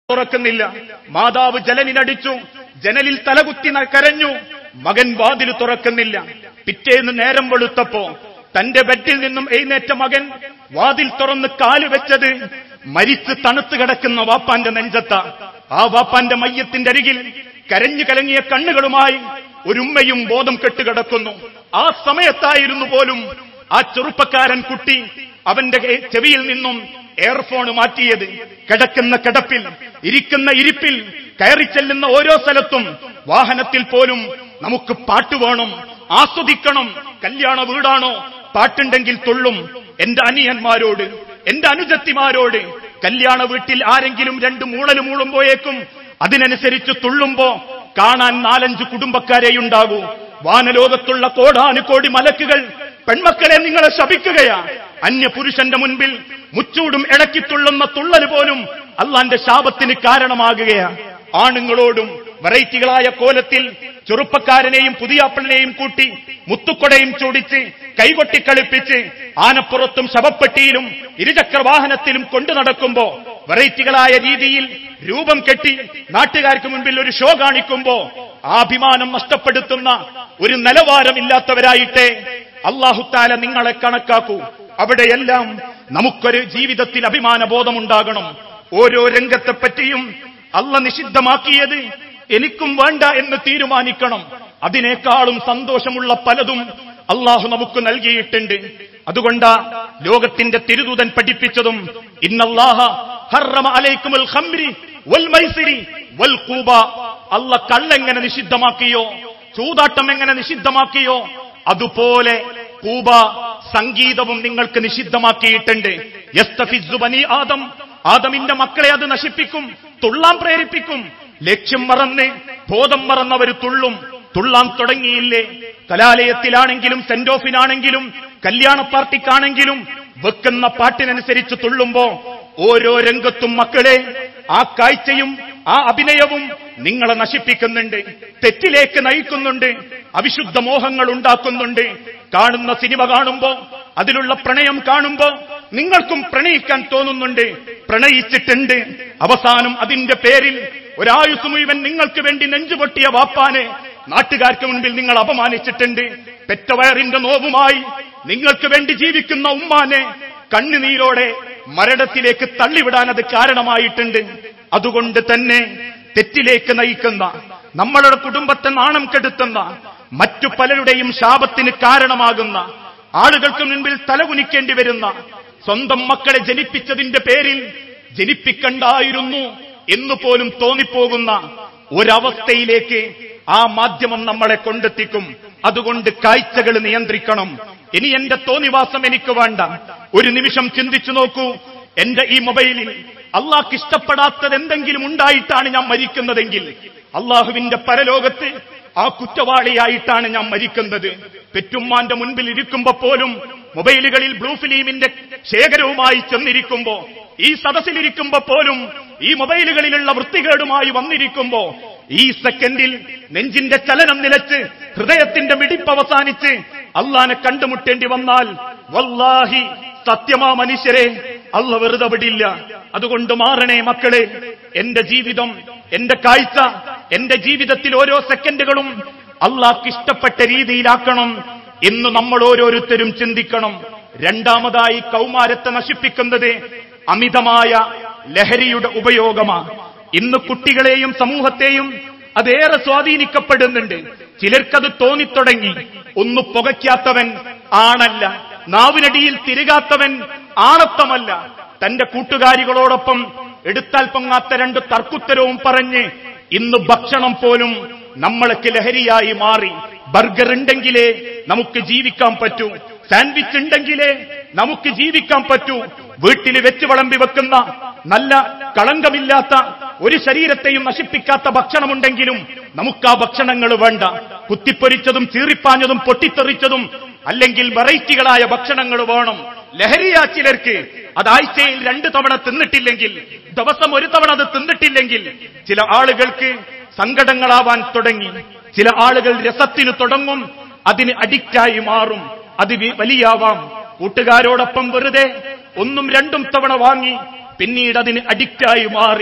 തുറക്കുന്നില്ല മാതാവ് ജലനിലടിച്ചു ജനലിൽ തലകുത്തി ന- കരഞ്ഞു മകൻ വാതിൽ തുറക്കുന്നില്ല പിറ്റേന്ന് നേരം വെളുത്തപ്പോ തന്റെ ബെഡിൽ നിന്നും എഴുന്നേറ്റ മകൻ വാതിൽ തുറന്ന് കാല് വെച്ചത് മരിച്ച് തണുത്ത് കിടക്കുന്ന വാപ്പാന്റെ നെഞ്ചത്ത ആ വാപ്പാന്റെ മയ്യത്തിന്റെ അരികിൽ കരഞ്ഞു കലങ്ങിയ കണ്ണുകളുമായി ഒരു ഉമ്മയും ബോധം കെട്ടുകിടക്കുന്നു ആ സമയത്തായിരുന്നു പോലും ആ ചെറുപ്പക്കാരൻ കുട്ടി അവന്റെ കെ- ചെവിയിൽ നിന്നും എയർഫോൺ മാറ്റിയത് കിടക്കുന്ന കിടപ്പിൽ ഇരിക്കുന്ന ഇരിപ്പിൽ കയറി ചെല്ലുന്ന ഓരോ സ്ഥലത്തും വാഹനത്തിൽ പോലും നമുക്ക് പാട്ട് വേണം ആസ്വദിക്കണം കല്യാണ വീടാണോ പാട്ടുണ്ടെങ്കിൽ തുള്ളും എന്റെ അനിയന്മാരോട് എന്റെ അനുജത്തിമാരോട് കല്യാണ വീട്ടിൽ ആരെങ്കിലും രണ്ട് മൂളല് മൂളുമ്പോയേക്കും അതിനനുസരിച്ച് തുള്ളുമ്പോ കാണാൻ നാലഞ്ച് കുടുംബക്കാരെയുണ്ടാകൂ വാനലോകത്തുള്ള കോടാനുകോടി മലക്കുകൾ പെൺമക്കളെ നിങ്ങളെ ശപിക്കുകയാ അന്യപുരുഷന്റെ മുൻപിൽ മുച്ചൂടും ഇടക്കിത്തുള്ളുന്ന തുള്ളല് പോലും അള്ളാന്റെ ശാപത്തിന് കാരണമാകുകയാ ആണുങ്ങളോടും വെറൈറ്റികളായ കോലത്തിൽ ചെറുപ്പക്കാരനെയും പുതിയാപ്പിളിനെയും കൂട്ടി മുത്തുക്കൊടയും ചൂടിച്ച് കൈകൊട്ടി കളിപ്പിച്ച് ആനപ്പുറത്തും ശവപ്പെട്ടിയിലും ഇരുചക്ര വാഹനത്തിലും കൊണ്ടു നടക്കുമ്പോ വെറൈറ്റികളായ രീതിയിൽ രൂപം കെട്ടി നാട്ടുകാർക്ക് മുൻപിൽ ഒരു ഷോ കാണിക്കുമ്പോ ആ അഭിമാനം നഷ്ടപ്പെടുത്തുന്ന ഒരു നിലവാരമില്ലാത്തവരായിട്ടേ അള്ളാഹുത്താല നിങ്ങളെ കണക്കാക്കൂ അവിടെയെല്ലാം നമുക്കൊരു ജീവിതത്തിൽ അഭിമാന ബോധമുണ്ടാകണം ഓരോ രംഗത്തെപ്പറ്റിയും അല്ല നിഷിദ്ധമാക്കിയത് എനിക്കും വേണ്ട എന്ന് തീരുമാനിക്കണം അതിനേക്കാളും സന്തോഷമുള്ള പലതും അള്ളാഹു നമുക്ക് നൽകിയിട്ടുണ്ട് അതുകൊണ്ടാ ലോകത്തിന്റെ തിരുദൂതൻ പഠിപ്പിച്ചതും ഇന്നല്ലാഹ ഹറമ അലൈക്കുമുൽ ഖംരി വൽ മൈസിരി വൽ കൂബ അല്ല കള്ളെങ്ങനെ നിഷിദ്ധമാക്കിയോ ചൂതാട്ടം എങ്ങനെ നിഷിദ്ധമാക്കിയോ അതുപോലെ കൂബ സംഗീതവും നിങ്ങൾക്ക് നിഷിദ്ധമാക്കിയിട്ടുണ്ട് യസ്തഫിസ്സു ബനി ആദം ആദമിന്റെ മക്കളെ അത് നശിപ്പിക്കും തുള്ളാൻ പ്രേരിപ്പിക്കും ലക്ഷ്യം മറന്ന് ബോധം മറന്നവർ തുള്ളും തുള്ളാൻ തുടങ്ങിയില്ലേ കലാലയത്തിലാണെങ്കിലും സെന്റ് ഓഫിനാണെങ്കിലും കല്യാണ പാർട്ടിക്കാണെങ്കിലും വെക്കുന്ന പാട്ടിനനുസരിച്ച് തുള്ളുമ്പോ ഓരോ രംഗത്തും മക്കളെ ആ കാഴ്ചയും ആ അഭിനയവും നിങ്ങളെ നശിപ്പിക്കുന്നുണ്ട് തെറ്റിലേക്ക് നയിക്കുന്നുണ്ട് അവിശുദ്ധ മോഹങ്ങൾ ഉണ്ടാക്കുന്നുണ്ട് കാണുന്ന സിനിമ കാണുമ്പോ അതിലുള്ള പ്രണയം കാണുമ്പോ നിങ്ങൾക്കും പ്രണയിക്കാൻ തോന്നുന്നുണ്ട് പ്രണയിച്ചിട്ടുണ്ട് അവസാനം അതിന്റെ പേരിൽ ഒരായുസ് മുഴുവൻ നിങ്ങൾക്ക് വേണ്ടി നെഞ്ചുപൊട്ടിയ വാപ്പാനെ നാട്ടുകാർക്ക് മുൻപിൽ നിങ്ങൾ അപമാനിച്ചിട്ടുണ്ട് പെറ്റവയറിന്റെ നോവുമായി നിങ്ങൾക്ക് വേണ്ടി ജീവിക്കുന്ന ഉമ്മാനെ കണ്ണുനീരോടെ മരണത്തിലേക്ക് തള്ളിവിടാൻ അത് കാരണമായിട്ടുണ്ട് അതുകൊണ്ട് തന്നെ തെറ്റിലേക്ക് നയിക്കുന്ന നമ്മളുടെ കുടുംബത്തെ നാണം കെടുത്തുന്ന മറ്റു പലരുടെയും ശാപത്തിന് കാരണമാകുന്ന ആളുകൾക്ക് മുൻപിൽ തലകുനിക്കേണ്ടി വരുന്ന സ്വന്തം മക്കളെ ജനിപ്പിച്ചതിന്റെ പേരിൽ ജനിപ്പിക്കണ്ടായിരുന്നു എന്ന് പോലും തോന്നിപ്പോകുന്ന ഒരവസ്ഥയിലേക്ക് ആ മാധ്യമം നമ്മളെ കൊണ്ടെത്തിക്കും അതുകൊണ്ട് കാഴ്ചകൾ നിയന്ത്രിക്കണം ഇനി എന്റെ തോന്നിവാസം എനിക്ക് വേണ്ട ഒരു നിമിഷം ചിന്തിച്ചു നോക്കൂ എന്റെ ഈ മൊബൈലിൽ അള്ളാഹ്ക്ക് ഇഷ്ടപ്പെടാത്തത് എന്തെങ്കിലും ഉണ്ടായിട്ടാണ് ഞാൻ മരിക്കുന്നതെങ്കിൽ അള്ളാഹുവിന്റെ പരലോകത്ത് ആ കുറ്റവാളിയായിട്ടാണ് ഞാൻ മരിക്കുന്നത് പെറ്റുമ്മാന്റെ മുൻപിൽ ഇരിക്കുമ്പോ പോലും മൊബൈലുകളിൽ ബ്ലൂ ഫിലിമിന്റെ ശേഖരവുമായി ചെന്നിരിക്കുമ്പോ ഈ സദസ്സിലിരിക്കുമ്പോ പോലും ഈ മൊബൈലുകളിലുള്ള വൃത്തികേടുമായി വന്നിരിക്കുമ്പോ ഈ സെക്കൻഡിൽ നെഞ്ചിന്റെ ചലനം നിലച്ച് ഹൃദയത്തിന്റെ മിടിപ്പ് അവസാനിച്ച് അള്ളാനെ കണ്ടുമുട്ടേണ്ടി വന്നാൽ വല്ലാഹി സത്യമാ മനുഷ്യരെ അല്ല വെറുതെ വിടില്ല അതുകൊണ്ട് മാറണേ മക്കളെ എന്റെ ജീവിതം എന്റെ കാഴ്ച എന്റെ ജീവിതത്തിൽ ഓരോ സെക്കൻഡുകളും അള്ളാഹ്ക്ക് ഇഷ്ടപ്പെട്ട രീതിയിലാക്കണം എന്ന് നമ്മൾ ഓരോരുത്തരും ചിന്തിക്കണം രണ്ടാമതായി കൗമാരത്തെ നശിപ്പിക്കുന്നത് അമിതമായ ലഹരിയുടെ ഉപയോഗമാണ് ഇന്ന് കുട്ടികളെയും സമൂഹത്തെയും അതേറെ സ്വാധീനിക്കപ്പെടുന്നുണ്ട് ചിലർക്കത് തോന്നിത്തുടങ്ങി ഒന്ന് പുകയ്ക്കാത്തവൻ ആണല്ല നാവിനടിയിൽ തിരുകാത്തവൻ ആണത്തമല്ല തന്റെ കൂട്ടുകാരികളോടൊപ്പം എടുത്താൽ പൊങ്ങാത്ത രണ്ട് തർക്കുത്തരവും പറഞ്ഞ് ഇന്ന് ഭക്ഷണം പോലും നമ്മൾക്ക് ലഹരിയായി മാറി ബർഗർ ഉണ്ടെങ്കിലേ നമുക്ക് ജീവിക്കാൻ പറ്റൂ സാൻഡ്വിച്ച് ഉണ്ടെങ്കിലേ നമുക്ക് ജീവിക്കാൻ പറ്റൂ വീട്ടിൽ വെച്ച് വിളമ്പി വെക്കുന്ന നല്ല കളങ്കമില്ലാത്ത ഒരു ശരീരത്തെയും നശിപ്പിക്കാത്ത ഭക്ഷണമുണ്ടെങ്കിലും നമുക്ക് ആ ഭക്ഷണങ്ങൾ വേണ്ട കുത്തിപ്പൊരിച്ചതും ചീറിപ്പാഞ്ഞതും പൊട്ടിത്തെറിച്ചതും അല്ലെങ്കിൽ വെറൈറ്റികളായ ഭക്ഷണങ്ങൾ വേണം ലഹരിയാ ചിലർക്ക് അത് ആഴ്ചയിൽ രണ്ട് തവണ തിന്നിട്ടില്ലെങ്കിൽ ദിവസം ഒരു തവണ അത് തിന്നിട്ടില്ലെങ്കിൽ ചില ആളുകൾക്ക് സങ്കടങ്ങളാവാൻ തുടങ്ങി ചില ആളുകൾ രസത്തിന് തുടങ്ങും അതിന് അഡിക്റ്റായി മാറും അത് വി- വലിയാവാം കൂട്ടുകാരോടൊപ്പം വെറുതെ ഒന്നും രണ്ടും തവണ വാങ്ങി പിന്നീട് അതിന് അഡിക്റ്റായി മാറി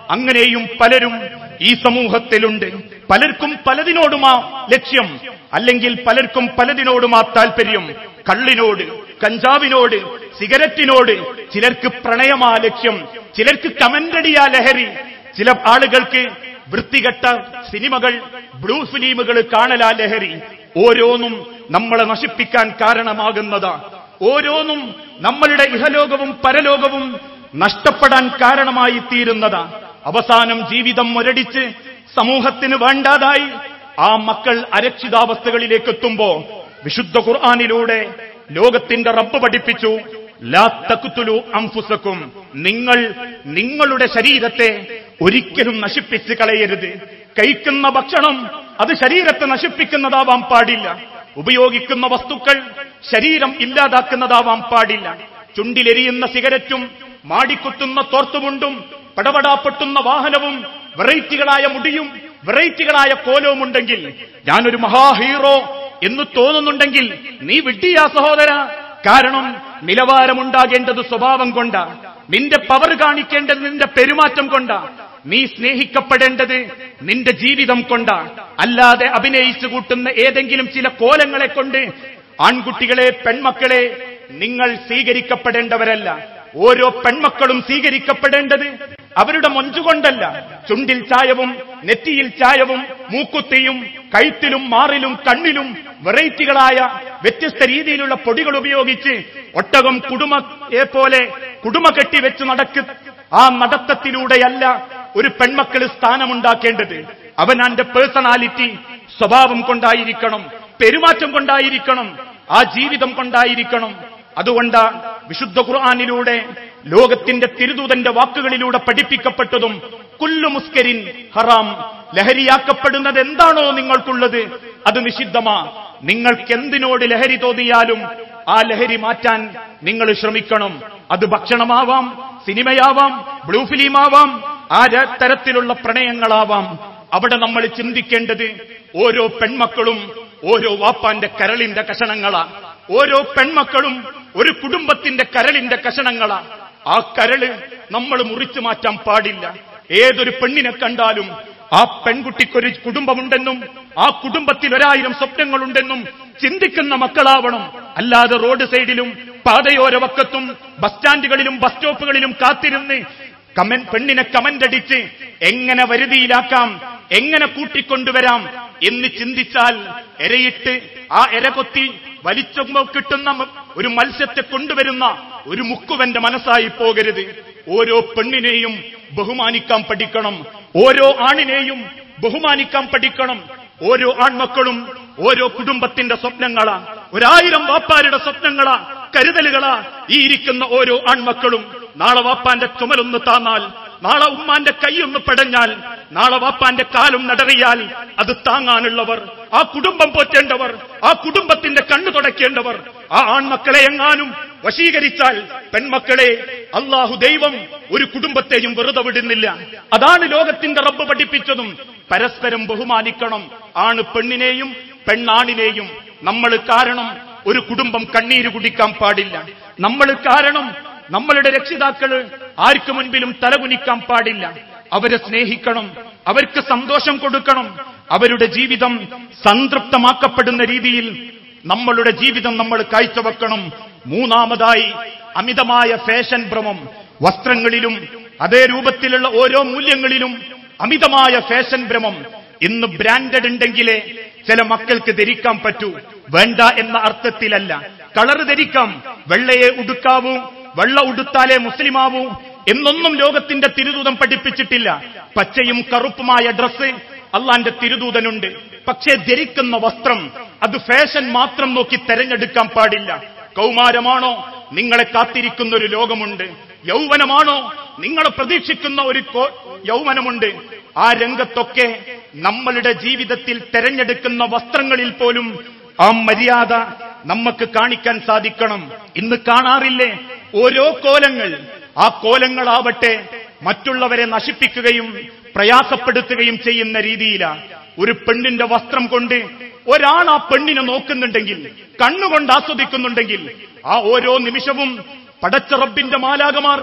അങ്ങനെയും പലരും ഈ സമൂഹത്തിലുണ്ട് പലർക്കും പലതിനോടുമാ ലക്ഷ്യം അല്ലെങ്കിൽ പലർക്കും പലതിനോടുമാ താല്പര്യം കള്ളിനോട് കഞ്ചാവിനോട് സിഗരറ്റിനോട് ചിലർക്ക് പ്രണയമാ ലക്ഷ്യം ചിലർക്ക് കമന്റടിയാ ലഹരി ചില ആളുകൾക്ക് വൃത്തികെട്ട സിനിമകൾ ബ്ലൂ ഫിലിമുകൾ കാണലാ ലഹരി ഓരോന്നും നമ്മളെ നശിപ്പിക്കാൻ കാരണമാകുന്നതാ ഓരോന്നും നമ്മളുടെ ഇഹലോകവും പരലോകവും നഷ്ടപ്പെടാൻ കാരണമായി തീരുന്നതാ അവസാനം ജീവിതം മുരടിച്ച് സമൂഹത്തിന് വേണ്ടാതായി ആ മക്കൾ അരക്ഷിതാവസ്ഥകളിലേക്ക് എത്തുമ്പോ വിശുദ്ധ ഖുർആാനിലൂടെ ലോകത്തിന്റെ റബ്ബ് പഠിപ്പിച്ചു ലാ തക്കുത്തുലു അംഫുസക്കും നിങ്ങൾ നിങ്ങളുടെ ശരീരത്തെ ഒരിക്കലും നശിപ്പിച്ച് കളയരുത് കഴിക്കുന്ന ഭക്ഷണം അത് ശരീരത്തെ നശിപ്പിക്കുന്നതാവാൻ പാടില്ല ഉപയോഗിക്കുന്ന വസ്തുക്കൾ ശരീരം ഇല്ലാതാക്കുന്നതാവാൻ പാടില്ല ചുണ്ടിലെരിയുന്ന സിഗരറ്റും മാടിക്കുത്തുന്ന തോർത്തുമുണ്ടും പടപടാപ്പൊട്ടുന്ന വാഹനവും വെറൈറ്റികളായ മുടിയും വെറൈറ്റികളായ കോലവും ഉണ്ടെങ്കിൽ ഞാനൊരു മഹാഹീറോ എന്ന് തോന്നുന്നുണ്ടെങ്കിൽ നീ വിട്ടിയാ സഹോദര കാരണം നിലവാരമുണ്ടാകേണ്ടത് സ്വഭാവം കൊണ്ട നിന്റെ പവർ കാണിക്കേണ്ടത് നിന്റെ പെരുമാറ്റം കൊണ്ട നീ സ്നേഹിക്കപ്പെടേണ്ടത് നിന്റെ ജീവിതം കൊണ്ട അല്ലാതെ അഭിനയിച്ചു കൂട്ടുന്ന ഏതെങ്കിലും ചില കോലങ്ങളെ കൊണ്ട് ആൺകുട്ടികളെ പെൺമക്കളെ നിങ്ങൾ സ്വീകരിക്കപ്പെടേണ്ടവരല്ല ഓരോ പെൺമക്കളും സ്വീകരിക്കപ്പെടേണ്ടത് അവരുടെ മൊഞ്ചുകൊണ്ടല്ല ചുണ്ടിൽ ചായവും നെറ്റിയിൽ ചായവും മൂക്കുത്തിയും കഴുത്തിലും മാറിലും കണ്ണിലും വെറൈറ്റികളായ വ്യത്യസ്ത രീതിയിലുള്ള പൊടികൾ ഉപയോഗിച്ച് ഒട്ടകം കുടുംബയെ പോലെ കുടുംബ കെട്ടിവെച്ച് നടക്ക് ആ നടത്തത്തിലൂടെയല്ല ഒരു പെൺമക്കൾ സ്ഥാനമുണ്ടാക്കേണ്ടത് അവനാന്റെ പേഴ്സണാലിറ്റി സ്വഭാവം കൊണ്ടായിരിക്കണം പെരുമാറ്റം കൊണ്ടായിരിക്കണം ആ ജീവിതം കൊണ്ടായിരിക്കണം അതുകൊണ്ട് വിശുദ്ധ ഖുർആാനിലൂടെ ലോകത്തിന്റെ തിരുദൂതന്റെ വാക്കുകളിലൂടെ പഠിപ്പിക്കപ്പെട്ടതും കുല്ലു മുസ്കരിൻ ഹറാം ലഹരിയാക്കപ്പെടുന്നത് എന്താണോ നിങ്ങൾക്കുള്ളത് അത് നിഷിദ്ധമാ നിങ്ങൾക്ക് എന്തിനോട് ലഹരി തോന്നിയാലും ആ ലഹരി മാറ്റാൻ നിങ്ങൾ ശ്രമിക്കണം അത് ഭക്ഷണമാവാം സിനിമയാവാം ബ്ലൂ ഫിലിമാവാം ആ ര- തരത്തിലുള്ള പ്രണയങ്ങളാവാം അവിടെ നമ്മൾ ചിന്തിക്കേണ്ടത് ഓരോ പെൺമക്കളും ഓരോ വാപ്പാന്റെ കരളിന്റെ കഷണങ്ങളാ ഓരോ പെൺമക്കളും ഒരു കുടുംബത്തിന്റെ കരളിന്റെ കഷണങ്ങളാ ആ കരള് നമ്മൾ മുറിച്ചു മാറ്റാൻ പാടില്ല ഏതൊരു പെണ്ണിനെ കണ്ടാലും ആ പെൺകുട്ടിക്കൊരു കുടുംബമുണ്ടെന്നും ആ കുടുംബത്തിൽ ഒരായിരം സ്വപ്നങ്ങളുണ്ടെന്നും ചിന്തിക്കുന്ന മക്കളാവണം അല്ലാതെ റോഡ് സൈഡിലും പാതയോര വക്കത്തും ബസ് സ്റ്റാൻഡുകളിലും ബസ് സ്റ്റോപ്പുകളിലും കാത്തിരുന്ന് കമൻ പെണ്ണിനെ കമന്റ് അടിച്ച് എങ്ങനെ വരുതിയിലാക്കാം എങ്ങനെ കൂട്ടിക്കൊണ്ടുവരാം എന്ന് ചിന്തിച്ചാൽ എരയിട്ട് ആ എരകൊത്തി വലിച്ചുമ്പോ കിട്ടുന്ന മ- ഒരു മത്സ്യത്തെ കൊണ്ടുവരുന്ന ഒരു മുക്കുവന്റെ മനസ്സായി പോകരുത് ഓരോ പെണ്ണിനെയും ബഹുമാനിക്കാൻ പഠിക്കണം ഓരോ ആണിനെയും ബഹുമാനിക്കാൻ പഠിക്കണം ഓരോ ആൺമക്കളും ഓരോ കുടുംബത്തിന്റെ സ്വപ്നങ്ങളാ ഒരായിരം വാപ്പാരുടെ സ്വപ്നങ്ങളാ കരുതലുകളാ ഈ ഇരിക്കുന്ന ഓരോ ആൺമക്കളും നാളെ വാപ്പാന്റെ ചുമലൊന്ന് താന്നാൽ നാളെ ഉമ്മാന്റെ കൈയൊന്ന് പെടഞ്ഞാൽ നാളെ വാപ്പാന്റെ കാലും നടറിയാൽ അത് താങ്ങാനുള്ളവർ ആ കുടുംബം പോറ്റേണ്ടവർ ആ കുടുംബത്തിന്റെ കണ്ണു തുടയ്ക്കേണ്ടവർ ആ ആൺമക്കളെ എങ്ങാനും വശീകരിച്ചാൽ പെൺമക്കളെ അള്ളാഹു ദൈവം ഒരു കുടുംബത്തെയും വെറുതെ വിടുന്നില്ല അതാണ് ലോകത്തിന്റെ റബ്ബ് പഠിപ്പിച്ചതും പരസ്പരം ബഹുമാനിക്കണം ആണ് പെണ്ണിനെയും പെണ്ണാണിനെയും നമ്മൾ കാരണം ഒരു കുടുംബം കണ്ണീര് കുടിക്കാൻ പാടില്ല നമ്മൾ കാരണം നമ്മളുടെ രക്ഷിതാക്കള് ആർക്കു മുൻപിലും തലകുനിക്കാൻ പാടില്ല അവരെ സ്നേഹിക്കണം അവർക്ക് സന്തോഷം കൊടുക്കണം അവരുടെ ജീവിതം സംതൃപ്തമാക്കപ്പെടുന്ന രീതിയിൽ നമ്മളുടെ ജീവിതം നമ്മൾ കാഴ്ചവെക്കണം മൂന്നാമതായി അമിതമായ ഫാഷൻ ഭ്രമം വസ്ത്രങ്ങളിലും അതേ രൂപത്തിലുള്ള ഓരോ മൂല്യങ്ങളിലും അമിതമായ ഫാഷൻ ഭ്രമം ഇന്ന് ബ്രാൻഡഡ് ഉണ്ടെങ്കിലേ ചില മക്കൾക്ക് ധരിക്കാൻ പറ്റൂ വേണ്ട എന്ന അർത്ഥത്തിലല്ല കളർ ധരിക്കാം വെള്ളയെ ഉടുക്കാവൂ വെള്ള ഉടുത്താലേ മുസ്ലിമാവൂ എന്നൊന്നും ലോകത്തിന്റെ തിരുദൂതം പഠിപ്പിച്ചിട്ടില്ല പച്ചയും കറുപ്പുമായ ഡ്രസ്സ് അള്ളാന്റെ തിരുദൂതനുണ്ട് പക്ഷേ ധരിക്കുന്ന വസ്ത്രം അത് ഫാഷൻ മാത്രം നോക്കി തെരഞ്ഞെടുക്കാൻ പാടില്ല കൗമാരമാണോ നിങ്ങളെ കാത്തിരിക്കുന്ന ഒരു ലോകമുണ്ട് യൗവനമാണോ നിങ്ങളെ പ്രതീക്ഷിക്കുന്ന ഒരു കോ- യൗവനമുണ്ട് ആ രംഗത്തൊക്കെ നമ്മളുടെ ജീവിതത്തിൽ തെരഞ്ഞെടുക്കുന്ന വസ്ത്രങ്ങളിൽ പോലും ആ മര്യാദ നമുക്ക് കാണിക്കാൻ സാധിക്കണം ഇന്ന് കാണാറില്ലേ ഓരോ കോലങ്ങൾ ആ കോലങ്ങളാവട്ടെ മറ്റുള്ളവരെ നശിപ്പിക്കുകയും പ്രയാസപ്പെടുത്തുകയും ചെയ്യുന്ന രീതിയിലാണ് ഒരു പെണ്ണിന്റെ വസ്ത്രം കൊണ്ട് ഒരാൾ ആ പെണ്ണിനെ നോക്കുന്നുണ്ടെങ്കിൽ കണ്ണുകൊണ്ട് ആസ്വദിക്കുന്നുണ്ടെങ്കിൽ ആ ഓരോ നിമിഷവും പടച്ച റബ്ബിന്റെ മാലാകമാർ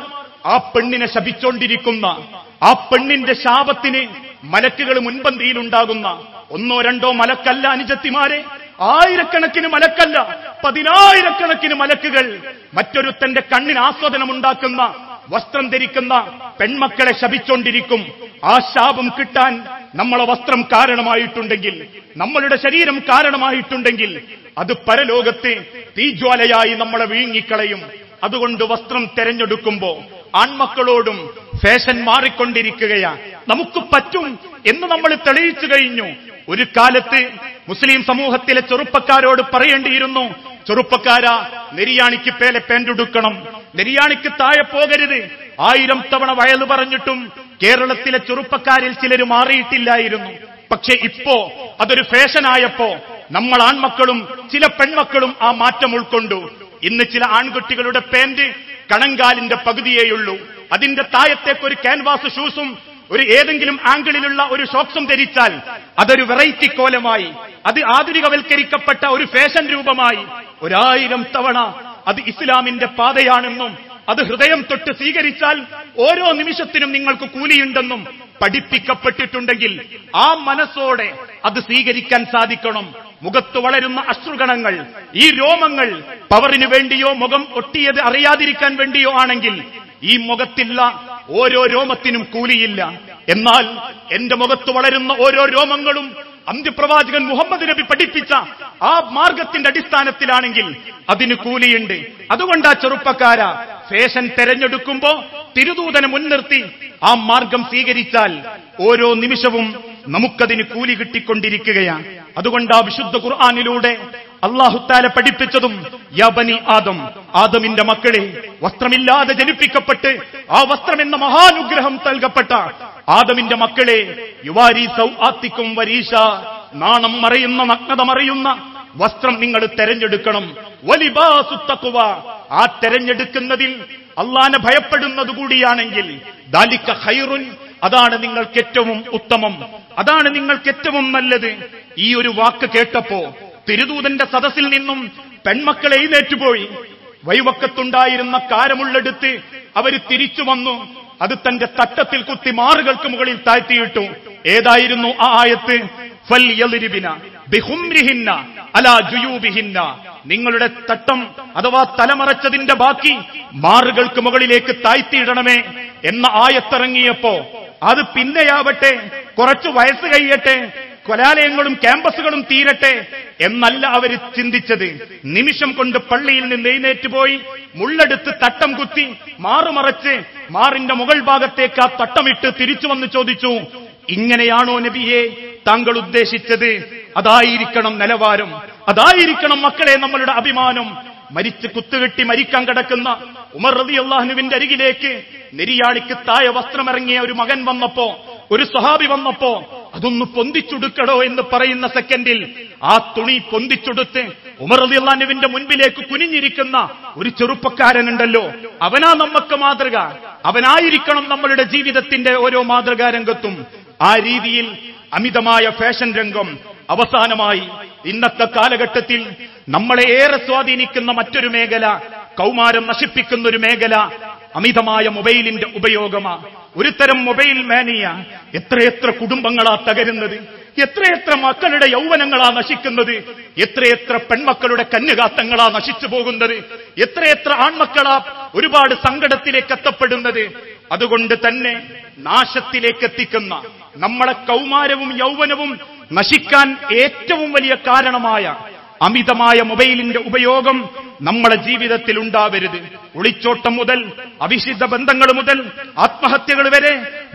ആ പെണ്ണിനെ ശപിച്ചോണ്ടിരിക്കുന്ന ആ പെണ്ണിന്റെ ശാപത്തിന് മലക്കുകൾ മുൻപന്തിയിലുണ്ടാകുന്ന ഒന്നോ രണ്ടോ മലക്കല്ല അനുജത്തിമാരെ ആയിരക്കണക്കിന് മലക്കല്ല പതിനായിരക്കണക്കിന് മലക്കുകൾ മറ്റൊരുത്തന്റെ കണ്ണിന് ആസ്വാദനമുണ്ടാക്കുന്ന വസ്ത്രം ധരിക്കുന്ന പെൺമക്കളെ ശപിച്ചോണ്ടിരിക്കും ആ ശാപം കിട്ടാൻ നമ്മളെ വസ്ത്രം കാരണമായിട്ടുണ്ടെങ്കിൽ നമ്മളുടെ ശരീരം കാരണമായിട്ടുണ്ടെങ്കിൽ അത് പരലോകത്ത് തീജ്വാലയായി നമ്മളെ വിഴുങ്ങിക്കളയും അതുകൊണ്ട് വസ്ത്രം തെരഞ്ഞെടുക്കുമ്പോ ആൺമക്കളോടും ഫാഷൻ മാറിക്കൊണ്ടിരിക്കുകയാ നമുക്ക് പറ്റും എന്ന് നമ്മൾ തെളിയിച്ചു കഴിഞ്ഞു ഒരു കാലത്ത് മുസ്ലിം സമൂഹത്തിലെ ചെറുപ്പക്കാരോട് പറയേണ്ടിയിരുന്നു ചെറുപ്പക്കാരാ നെരിയാണിക്ക് പേലെ പേന്റുടുക്കണം നെരിയാണിക്ക് താഴെ പോകരുത് ആയിരം തവണ വയല് പറഞ്ഞിട്ടും കേരളത്തിലെ ചെറുപ്പക്കാരിൽ ചിലർ മാറിയിട്ടില്ലായിരുന്നു പക്ഷെ ഇപ്പോ അതൊരു ഫാഷനായപ്പോ നമ്മൾ ആൺമക്കളും ചില പെൺമക്കളും ആ മാറ്റം ഉൾക്കൊണ്ടു ഇന്ന് ചില ആൺകുട്ടികളുടെ പാന്റ് കണങ്കാലിന്റെ പകുതിയേയുള്ളൂ അതിന്റെ താഴത്തേക്ക് ഒരു ക്യാൻവാസ് ഷൂസും ഒരു ഏതെങ്കിലും ആംഗിളിലുള്ള ഒരു ഷോക്സും ധരിച്ചാൽ അതൊരു വെറൈറ്റി കോലമായി അത് ആധുനികവൽക്കരിക്കപ്പെട്ട ഒരു ഫാഷൻ രൂപമായി ഒരായിരം തവണ അത് ഇസ്ലാമിന്റെ പാതയാണെന്നും അത് ഹൃദയം തൊട്ട് സ്വീകരിച്ചാൽ ഓരോ നിമിഷത്തിനും നിങ്ങൾക്ക് കൂലിയുണ്ടെന്നും പഠിപ്പിക്കപ്പെട്ടിട്ടുണ്ടെങ്കിൽ ആ മനസ്സോടെ അത് സ്വീകരിക്കാൻ സാധിക്കണം മുഖത്ത് വളരുന്ന അശ്രുഗണങ്ങൾ ഈ രോമങ്ങൾ പവറിനു വേണ്ടിയോ മുഖം ഒട്ടിയത് അറിയാതിരിക്കാൻ വേണ്ടിയോ ആണെങ്കിൽ ഈ മുഖത്തില്ല ഓരോ രോമത്തിനും കൂലിയില്ല എന്നാൽ എന്റെ മുഖത്ത് വളരുന്ന ഓരോ രോമങ്ങളും അന്ത്യപ്രവാചകൻ മുഹമ്മദ് നബി പഠിപ്പിച്ച ആ മാർഗത്തിന്റെ അടിസ്ഥാനത്തിലാണെങ്കിൽ അതിന് കൂലിയുണ്ട് അതുകൊണ്ടാ ചെറുപ്പക്കാര ഫേഷൻ തെരഞ്ഞെടുക്കുമ്പോ തിരുദൂതനെ മുൻനിർത്തി ആ മാർഗം സ്വീകരിച്ചാൽ ഓരോ നിമിഷവും നമുക്കതിന് കൂലി കിട്ടിക്കൊണ്ടിരിക്കുകയാണ് അതുകൊണ്ട് ആ വിശുദ്ധ ഖുർആാനിലൂടെ അള്ളാഹുത്താല പഠിപ്പിച്ചതും യബനി ആദം ആദമിന്റെ മക്കളെ വസ്ത്രമില്ലാതെ ജനിപ്പിക്കപ്പെട്ട് ആ വസ്ത്രം എന്ന മഹാനുഗ്രഹം നൽകപ്പെട്ട ആദമിന്റെ മക്കളെ യുവാരി സൗആത്തിക്കും വരീഷ നാണം മറയുന്ന നഗ്നത മറയുന്ന വസ്ത്രം നിങ്ങൾ തെരഞ്ഞെടുക്കണം വലിബാസുത്തക്കുവ ആ തെരഞ്ഞെടുക്കുന്നതിൽ അള്ളാനെ ഭയപ്പെടുന്നത് കൂടിയാണെങ്കിൽ ദാലിക്ക ഹൈറുൻ അതാണ് നിങ്ങൾക്ക് ഏറ്റവും ഉത്തമം അതാണ് നിങ്ങൾക്ക് ഏറ്റവും നല്ലത് ഈ ഒരു വാക്ക് കേട്ടപ്പോ തിരുദൂതന്റെ സദസ്സിൽ നിന്നും പെൺമക്കൾ എഴുന്നേറ്റുപോയി വൈവക്കത്തുണ്ടായിരുന്ന കാരമുള്ളെടുത്ത് അവര് തിരിച്ചു വന്നു അത് തന്റെ തട്ടത്തിൽ കുത്തി മാറുകൾക്ക് മുകളിൽ താഴ്ത്തിയിട്ടു ഏതായിരുന്നു ആ ആയത്ത് ഫൽ യളിരിബിന ബിഹുംരിഹിന്ന അലാ ജുയൂബിഹിന്ന നിങ്ങളുടെ തട്ടം അഥവാ തലമറച്ചതിന്റെ ബാക്കി മാറുകൾക്ക് മുകളിലേക്ക് താഴ്ത്തിയിടണമേ എന്ന ആയത്തിറങ്ങിയപ്പോ അത് പിന്നെയാവട്ടെ കുറച്ചു വയസ്സ് കഴിയട്ടെ കൊലാലയങ്ങളും ക്യാമ്പസുകളും തീരട്ടെ എന്നല്ല അവര് ചിന്തിച്ചത് നിമിഷം കൊണ്ട് പള്ളിയിൽ നിന്ന് എഴുന്നേറ്റ് പോയി മുള്ളെടുത്ത് തട്ടം കുത്തി മാറുമറച്ച് മാറിന്റെ മുകൾ ഭാഗത്തേക്ക് ആ തട്ടമിട്ട് തിരിച്ചു വന്ന് ചോദിച്ചു ഇങ്ങനെയാണോ നബിയെ താങ്കൾ ഉദ്ദേശിച്ചത് അതായിരിക്കണം നിലവാരം അതായിരിക്കണം മക്കളെ നമ്മളുടെ അഭിമാനം മരിച്ച് കുത്തുകെട്ടി മരിക്കാൻ കിടക്കുന്ന ഉമർ റബി അള്ളാഹുവിന്റെ അരികിലേക്ക് നെരിയാണിക്ക് താഴെ വസ്ത്രമിറങ്ങിയ ഒരു മകൻ വന്നപ്പോ ഒരു സ്വഹാബി വന്നപ്പോ അതൊന്ന് പൊന്തിച്ചുടുക്കടോ എന്ന് പറയുന്ന സെക്കൻഡിൽ ആ തുണി പൊന്തിച്ചുടുത്ത് ഉമർ റബി അള്ളാഹുവിന്റെ മുൻപിലേക്ക് കുനിഞ്ഞിരിക്കുന്ന ഒരു ചെറുപ്പക്കാരനുണ്ടല്ലോ അവനാ നമുക്ക് മാതൃക അവനായിരിക്കണം നമ്മളുടെ ജീവിതത്തിന്റെ ഓരോ മാതൃകാ രംഗത്തും ആ രീതിയിൽ അമിതമായ ഫാഷൻ രംഗം അവസാനമായി ഇന്നത്തെ കാലഘട്ടത്തിൽ നമ്മളെ ഏറെ സ്വാധീനിക്കുന്ന മറ്റൊരു മേഖല കൗമാരം നശിപ്പിക്കുന്ന ഒരു മേഖല അമിതമായ മൊബൈലിന്റെ ഉപയോഗമാ ഒരു തരം മൊബൈൽ മാനിയ എത്രയെത്ര കുടുംബങ്ങളാ തകരുന്നത് എത്രയെത്ര മക്കളുടെ യൗവനങ്ങളാ നശിക്കുന്നത് എത്രയെത്ര പെൺമക്കളുടെ കന്യകാത്തങ്ങളാ നശിച്ചു പോകുന്നത് എത്രയെത്ര ആൺമക്കളാ ഒരുപാട് സങ്കടത്തിലേക്ക് എത്തപ്പെടുന്നത് അതുകൊണ്ട് തന്നെ നാശത്തിലേക്ക് എത്തിക്കുന്ന നമ്മളെ കൗമാരവും യൗവനവും നശിക്കാൻ ഏറ്റവും വലിയ കാരണമായ അമിതമായ മൊബൈലിന്റെ ഉപയോഗം നമ്മുടെ ജീവിതത്തിൽ ഉണ്ടാവരുത് ഒളിച്ചോട്ടം മുതൽ അവിശുദ്ധ ബന്ധങ്ങൾ മുതൽ ആത്മഹത്യകൾ വരെ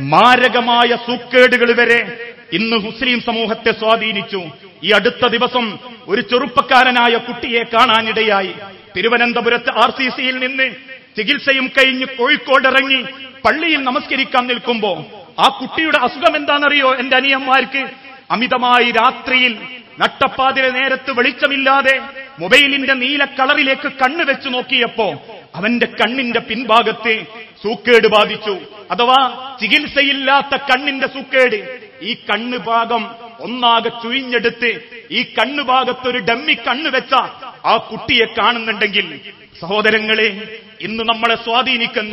മാരകമായ സൂക്കേടുകൾ വരെ ഇന്ന് മുസ്ലിം സമൂഹത്തെ സ്വാധീനിച്ചു ഈ അടുത്ത ദിവസം ഒരു ചെറുപ്പക്കാരനായ കുട്ടിയെ കാണാനിടയായി തിരുവനന്തപുരത്ത് ആർ സി സിയിൽ നിന്ന് ചികിത്സയും കഴിഞ്ഞ് കോഴിക്കോട് ഇറങ്ങി പള്ളിയിൽ നമസ്കരിക്കാൻ നിൽക്കുമ്പോ ആ കുട്ടിയുടെ അസുഖം എന്താണെന്നറിയോ എന്റെ അനിയന്മാർക്ക് അമിതമായി രാത്രിയിൽ നട്ടപ്പാതിരെ നേരത്ത് വെളിച്ചമില്ലാതെ മൊബൈലിന്റെ നീല കളറിലേക്ക് കണ്ണ് വെച്ച് നോക്കിയപ്പോ അവന്റെ കണ്ണിന്റെ പിൻഭാഗത്ത് സൂക്കേട് ബാധിച്ചു അഥവാ ചികിത്സയില്ലാത്ത കണ്ണിന്റെ സൂക്കേട് ഈ കണ്ണ് ഭാഗം ഒന്നാകെ ചുഴിഞ്ഞെടുത്ത് ഈ കണ്ണ് ഭാഗത്ത് ഒരു ഡമ്മി കണ്ണ് വെച്ച ആ കുട്ടിയെ കാണുന്നുണ്ടെങ്കിൽ സഹോദരങ്ങളെ ഇന്ന് നമ്മളെ സ്വാധീനിക്കുന്ന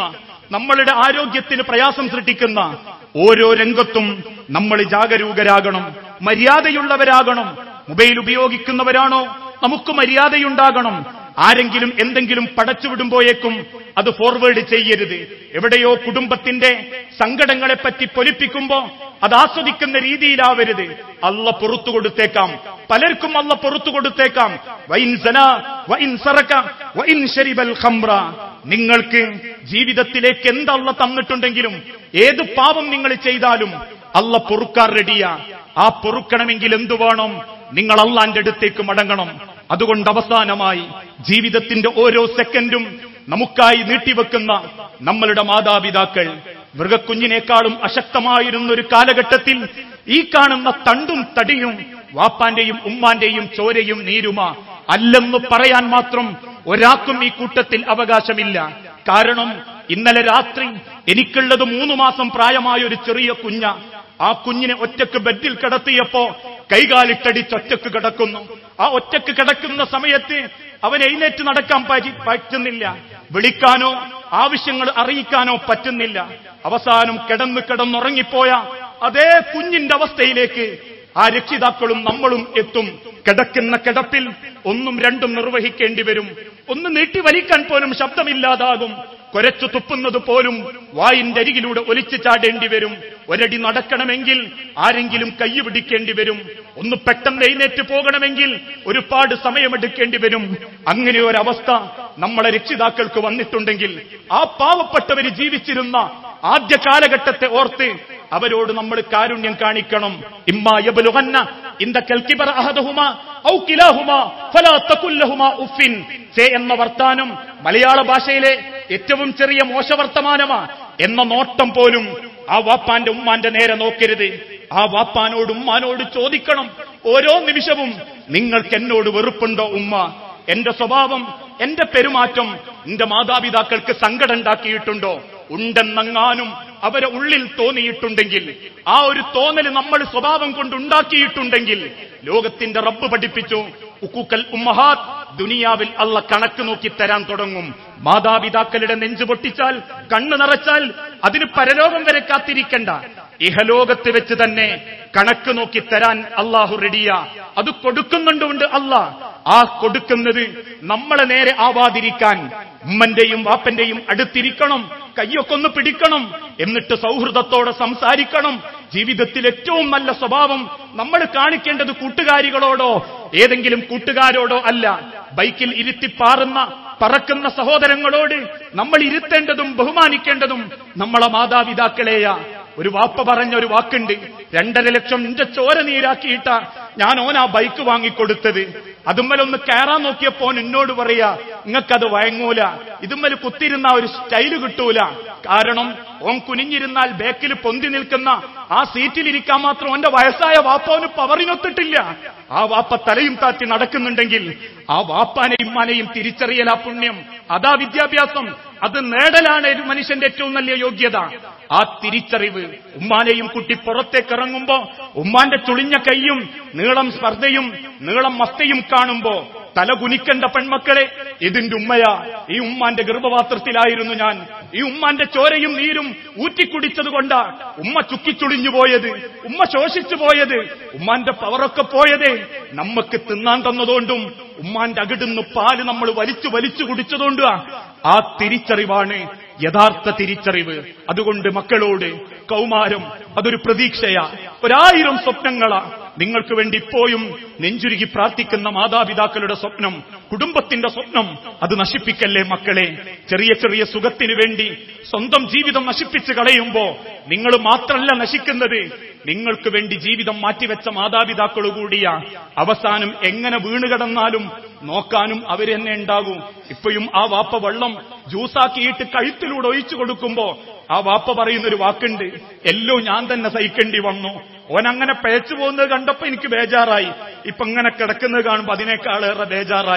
നമ്മളുടെ ആരോഗ്യത്തിന് പ്രയാസം സൃഷ്ടിക്കുന്ന ഓരോ രംഗത്തും നമ്മൾ ജാഗരൂകരാകണം മര്യാദയുള്ളവരാകണം മൊബൈൽ ഉപയോഗിക്കുന്നവരാണോ നമുക്ക് മര്യാദയുണ്ടാകണം ആരെങ്കിലും എന്തെങ്കിലും പടച്ചുവിടുമ്പോഴേക്കും അത് ഫോർവേഡ് ചെയ്യരുത് എവിടെയോ കുടുംബത്തിന്റെ സങ്കടങ്ങളെപ്പറ്റി പൊലിപ്പിക്കുമ്പോ അത് ആസ്വദിക്കുന്ന രീതിയിലാവരുത് അല്ല പുറത്തു കൊടുത്തേക്കാം പലർക്കും അല്ല പുറത്തു കൊടുത്തേക്കാം വൈൻ സന വൈൻ സറക്ക വൈൻ ശരിബൽ ഖംറ നിങ്ങൾക്ക് ജീവിതത്തിലേക്ക് എന്തല്ല തന്നിട്ടുണ്ടെങ്കിലും ഏത് പാപം നിങ്ങൾ ചെയ്താലും അല്ല പൊറുക്കാർ റെഡിയാ ആ പൊറുക്കണമെങ്കിൽ എന്തു വേണം നിങ്ങൾ അള്ളാന്റെ അടുത്തേക്ക് മടങ്ങണം അതുകൊണ്ട് അവസാനമായി ജീവിതത്തിന്റെ ഓരോ സെക്കൻഡും നമുക്കായി നീട്ടിവെക്കുന്ന നമ്മളുടെ മാതാപിതാക്കൾ മൃഗക്കുഞ്ഞിനേക്കാളും അശക്തമായിരുന്ന ഒരു കാലഘട്ടത്തിൽ ഈ കാണുന്ന തണ്ടും തടിയും വാപ്പാന്റെയും ഉമ്മാന്റെയും ചോരയും നീരുമാ അല്ലെന്ന് പറയാൻ മാത്രം ഒരാൾക്കും ഈ കൂട്ടത്തിൽ അവകാശമില്ല കാരണം ഇന്നലെ രാത്രി എനിക്കുള്ളത് മൂന്ന് മാസം പ്രായമായ ഒരു ചെറിയ കുഞ്ഞ ആ കുഞ്ഞിനെ ഒറ്റക്ക് ബെഡിൽ കിടത്തിയപ്പോ കൈകാലിട്ടടിച്ച് ഒറ്റക്ക് കിടക്കുന്നു ആ ഒറ്റക്ക് കിടക്കുന്ന സമയത്ത് അവൻ എഴുന്നേറ്റ് നടക്കാൻ പറ്റി- പറ്റുന്നില്ല വിളിക്കാനോ ആവശ്യങ്ങൾ അറിയിക്കാനോ പറ്റുന്നില്ല അവസാനം കിടന്ന് കിടന്നുറങ്ങിപ്പോയ അതേ കുഞ്ഞിന്റെ അവസ്ഥയിലേക്ക് ആ രക്ഷിതാക്കളും നമ്മളും എത്തും കിടക്കുന്ന കിടപ്പിൽ ഒന്നും രണ്ടും നിർവഹിക്കേണ്ടി വരും ഒന്ന് നീട്ടി വലിക്കാൻ പോലും ശബ്ദമില്ലാതാകും കൊരച്ചു തുപ്പുന്നത് പോലും വായിന്റെ അരികിലൂടെ ഒലിച്ചു ചാടേണ്ടി വരും ഒരടി നടക്കണമെങ്കിൽ ആരെങ്കിലും കൈ പിടിക്കേണ്ടി വരും ഒന്ന് പെട്ടെന്ന് എഴുന്നേറ്റ് പോകണമെങ്കിൽ ഒരുപാട് സമയമെടുക്കേണ്ടി വരും അങ്ങനെ ഒരവസ്ഥ നമ്മളെ രക്ഷിതാക്കൾക്ക് വന്നിട്ടുണ്ടെങ്കിൽ ആ പാവപ്പെട്ടവര് ജീവിച്ചിരുന്ന ആദ്യ കാലഘട്ടത്തെ ഓർത്ത് അവരോട് നമ്മൾ കാരുണ്യം കാണിക്കണം ഇമ്മാ യബ്ലുഗന്ന ഇന്ദ കൽകിബർ അഹദഹുമ ഔ കിലാഹുമ ഫലാ തകുല്ലഹുമ ഉഫിൻ ചേ എന്ന വർത്താനം മലയാള ഭാഷയിലെ ഏറ്റവും ചെറിയ മോശവർത്തമാനമാ എന്ന നോട്ടം പോലും ആ വാപ്പാന്റെ ഉമ്മാന്റെ നേരെ നോക്കരുത് ആ വാപ്പാനോട് ഉമ്മാനോട് ചോദിക്കണം ഓരോ നിമിഷവും നിങ്ങൾക്ക് എന്നോട് വെറുപ്പുണ്ടോ ഉമ്മ എന്റെ സ്വഭാവം എന്റെ പെരുമാറ്റം എന്റെ മാതാപിതാക്കൾക്ക് സങ്കടം ഉണ്ടാക്കിയിട്ടുണ്ടോ ഉണ്ടെന്നെങ്ങാനും അവരെ ഉള്ളിൽ തോന്നിയിട്ടുണ്ടെങ്കിൽ ആ ഒരു തോന്നൽ നമ്മൾ സ്വഭാവം കൊണ്ട് ഉണ്ടാക്കിയിട്ടുണ്ടെങ്കിൽ ലോകത്തിന്റെ റബ്ബ് പഠിപ്പിച്ചു ഉക്കുക്കൽ ഉമ്മഹാത് ദുനിയാവിൽ അള്ള കണക്ക് നോക്കി തരാൻ തുടങ്ങും മാതാപിതാക്കളുടെ നെഞ്ചു പൊട്ടിച്ചാൽ കണ്ണു നിറച്ചാൽ അതിന് പരലോകം വരെ കാത്തിരിക്കണ്ട ഇഹലോകത്ത് വെച്ച് തന്നെ കണക്ക് നോക്കി തരാൻ അള്ളാഹു റെഡിയ അത് കൊടുക്കുന്നുണ്ടുണ്ട് അല്ല ആ കൊടുക്കുന്നത് നമ്മളെ നേരെ ആവാതിരിക്കാൻ ഉമ്മന്റെയും വാപ്പന്റെയും അടുത്തിരിക്കണം കയ്യൊക്കെ ഒന്ന് പിടിക്കണം എന്നിട്ട് സൗഹൃദത്തോടെ സംസാരിക്കണം ജീവിതത്തിൽ ഏറ്റവും നല്ല സ്വഭാവം നമ്മൾ കാണിക്കേണ്ടത് കൂട്ടുകാരികളോടോ ഏതെങ്കിലും കൂട്ടുകാരോടോ അല്ല ബൈക്കിൽ ഇരുത്തി പാറുന്ന പറക്കുന്ന സഹോദരങ്ങളോട് നമ്മൾ ഇരുത്തേണ്ടതും ബഹുമാനിക്കേണ്ടതും നമ്മളെ മാതാപിതാക്കളെയാ ഒരു വാപ്പ പറഞ്ഞ ഒരു വാക്കുണ്ട് രണ്ടര ലക്ഷം ഇന്റെ ചോര നീരാക്കിയിട്ട ഞാൻ ഓൻ ആ ബൈക്ക് വാങ്ങിക്കൊടുത്തത് അതുമ്മലൊന്ന് കയറാൻ നോക്കിയപ്പോ എന്നോട് പറയാ നിങ്ങൾക്കത് വഴങ്ങൂല ഇതുമ്മൽ കുത്തിരുന്ന ഒരു സ്റ്റൈല് കിട്ടൂല കാരണം ഓൻ കുനിഞ്ഞിരുന്നാൽ ബാക്കിൽ പൊന്തി നിൽക്കുന്ന ആ സീറ്റിലിരിക്കാൻ മാത്രം ഓന്റെ വയസ്സായ വാപ്പോന് പവറിനൊത്തിട്ടില്ല ആ വാപ്പ തലയും താത്തി നടക്കുന്നുണ്ടെങ്കിൽ ആ വാപ്പാനെയും ഉമ്മാനെയും തിരിച്ചറിയലാ പുണ്യം അതാ വിദ്യാഭ്യാസം അത് നേടലാണ് ഒരു മനുഷ്യന്റെ ഏറ്റവും നല്ല യോഗ്യത ആ തിരിച്ചറിവ് ഉമ്മാനെയും കുട്ടി പുറത്തേക്ക് ഇറങ്ങുമ്പോ ഉമ്മാന്റെ ചുളിഞ്ഞ കൈയും നീളം സ്പർദ്ധയും നീളം മസ്തയും കാണുമ്പോ തല കുനിക്കേണ്ട പെൺമക്കളെ ഇതിന്റെ ഉമ്മയാ ഈ ഉമ്മാന്റെ ഗർഭപാത്രത്തിലായിരുന്നു ഞാൻ ഈ ഉമ്മാന്റെ ചോരയും നീരും ഊറ്റിക്കുടിച്ചത് കൊണ്ടാ ഉമ്മ ചുക്കിച്ചുളിഞ്ഞു പോയത് ഉമ്മ ശോഷിച്ചു പോയത് ഉമ്മാന്റെ പവറൊക്കെ പോയതേ നമുക്ക് തിന്നാൻ തന്നതുകൊണ്ടും ഉമ്മാന്റെ അകിടുന്ന് പാല് നമ്മൾ വലിച്ചു വലിച്ചു കുടിച്ചതുകൊണ്ടാ ആ തിരിച്ചറിവാണ് യഥാർത്ഥ തിരിച്ചറിവ് അതുകൊണ്ട് മക്കളോട് കൗമാരം അതൊരു പ്രതീക്ഷയാ ഒരായിരം സ്വപ്നങ്ങളാ നിങ്ങൾക്ക് വേണ്ടി ഇപ്പോഴും നെഞ്ചുരുകി പ്രാർത്ഥിക്കുന്ന മാതാപിതാക്കളുടെ സ്വപ്നം കുടുംബത്തിന്റെ സ്വപ്നം അത് നശിപ്പിക്കല്ലേ മക്കളെ ചെറിയ ചെറിയ സുഖത്തിനു വേണ്ടി സ്വന്തം ജീവിതം നശിപ്പിച്ച് കളയുമ്പോ നിങ്ങൾ മാത്രമല്ല നശിക്കുന്നത് നിങ്ങൾക്ക് വേണ്ടി ജീവിതം മാറ്റിവെച്ച മാതാപിതാക്കളു കൂടിയാ അവസാനം എങ്ങനെ വീണുകിടന്നാലും നോക്കാനും അവരെന്നെ ഉണ്ടാകും ഇപ്പോഴും ആ വാപ്പ വെള്ളം ജ്യൂസാക്കിയിട്ട് കഴുത്തിലൂടെ ഒഴിച്ചു കൊടുക്കുമ്പോ ആ വാപ്പ പറയുന്ന ഒരു വാക്കുണ്ട് എല്ലോ ഞാൻ തന്നെ സഹിക്കേണ്ടി വന്നു ഓൻ അങ്ങനെ പഴച്ചു പോകുന്നത് കണ്ടപ്പോ എനിക്ക് ബേജാറായി ഇപ്പൊ ഇങ്ങനെ കിടക്കുന്നത് കാണുമ്പോ അതിനേക്കാളേറെ ബേജാറായി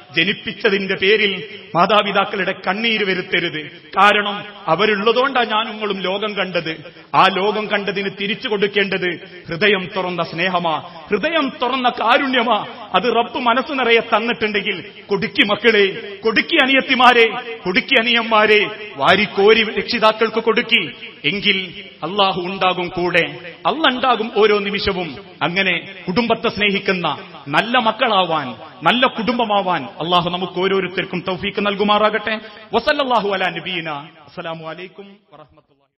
ജനിപ്പിച്ചതിന്റെ പേരിൽ മാതാപിതാക്കളുടെ കണ്ണീര് വരുത്തരുത് കാരണം അവരുള്ളതുകൊണ്ടാണ് ഞാൻ നിങ്ങളും ലോകം കണ്ടത് ആ ലോകം കണ്ടതിന് തിരിച്ചു കൊടുക്കേണ്ടത് ഹൃദയം തുറന്ന സ്നേഹമാ ഹൃദയം തുറന്ന കാരുണ്യമാ അത് റബ്ബ് മനസ്സ് നിറയെ തന്നിട്ടുണ്ടെങ്കിൽ കൊടുക്കി മക്കളെ കൊടുക്കി അനിയത്തിമാരെ കൊടുക്കി അനിയന്മാരെ വാരിക്കോരി രക്ഷിതാക്കൾക്ക് കൊടുക്കി എങ്കിൽ അള്ളാഹു ഉണ്ടാകും കൂടെ അല്ല ഉണ്ടാകും ഓരോ നിമിഷവും അങ്ങനെ കുടുംബത്തെ സ്നേഹിക്കുന്ന നല്ല മക്കളാവാൻ നല്ല കുടുംബമാവാൻ അള്ളാഹു നമുക്ക് ഓരോരുത്തർക്കും തൗഫീക്ക് നൽകുമാറാകട്ടെ വസല്ലാഹു അല നബീന അസ്സലാമു അലൈക്കും വറഹ്മത്തുള്ളാഹി